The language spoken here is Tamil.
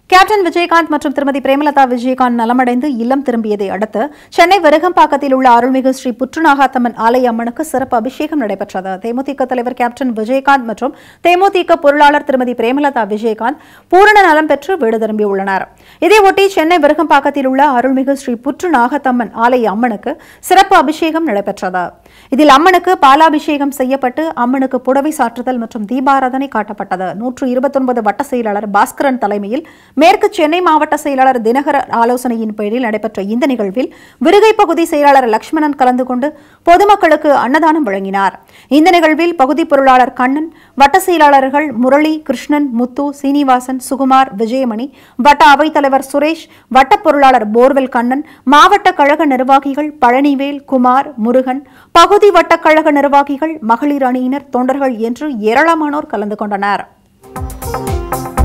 கேப்டன் விஜயகாந்த் மற்றும் திருமதி பிரேமலதா விஜயகாந்த் நலமடைந்து இல்லம் திரும்பியதை அடுத்து சென்னை விருகம்பாக்கத்தில் உள்ள அருள்மிகு ஸ்ரீ புற்றுநாகாத்தம்மன் ஆலய அம்மனுக்கு சிறப்பு அபிஷேகம் நடைபெற்றது தேமுதிக தலைவர் கேப்டன் விஜயகாந்த் மற்றும் தேமுதிக பொருளாளர் திருமதி பிரேமலதா விஜயகாந்த் பூரண நலம் பெற்று வீடு திரும்பியுள்ளனர் இதையொட்டி சென்னை விருகம்பாக்கத்தில் உள்ள அருள்மிகு ஸ்ரீ புற்றுநாகத்தம்மன் ஆலய அம்மனுக்கு சிறப்பு அபிஷேகம் நடைபெற்றது இதில் அம்மனுக்கு பாலாபிஷேகம் செய்யப்பட்டு அம்மனுக்கு புடவை சாற்றுதல் மற்றும் தீபாராதனை காட்டப்பட்டது நூற்று இருபத்தொன்பது வட்ட செயலாளர் பாஸ்கரன் தலைமையில் மேற்கு சென்னை மாவட்ட செயலாளர் தினகர ஆலோசனையின் பேரில் நடைபெற்ற இந்த நிகழ்வில் விருகை பகுதி செயலாளர் லட்சுமணன் கலந்து கொண்டு பொதுமக்களுக்கு அன்னதானம் வழங்கினார் இந்த நிகழ்வில் பகுதி பொருளாளர் கண்ணன் வட்ட செயலாளர்கள் முரளி கிருஷ்ணன் முத்து சீனிவாசன் சுகுமார் விஜயமணி வட்ட அவைத்தலைவர் சுரேஷ் வட்ட பொருளாளர் போர்வெல் கண்ணன் மாவட்ட கழக நிர்வாகிகள் பழனிவேல் குமார் முருகன் பகுதி வட்ட கழக நிர்வாகிகள் மகளிர் அணியினர் தொண்டர்கள் என்று ஏராளமானோர் கலந்து கொண்டனர்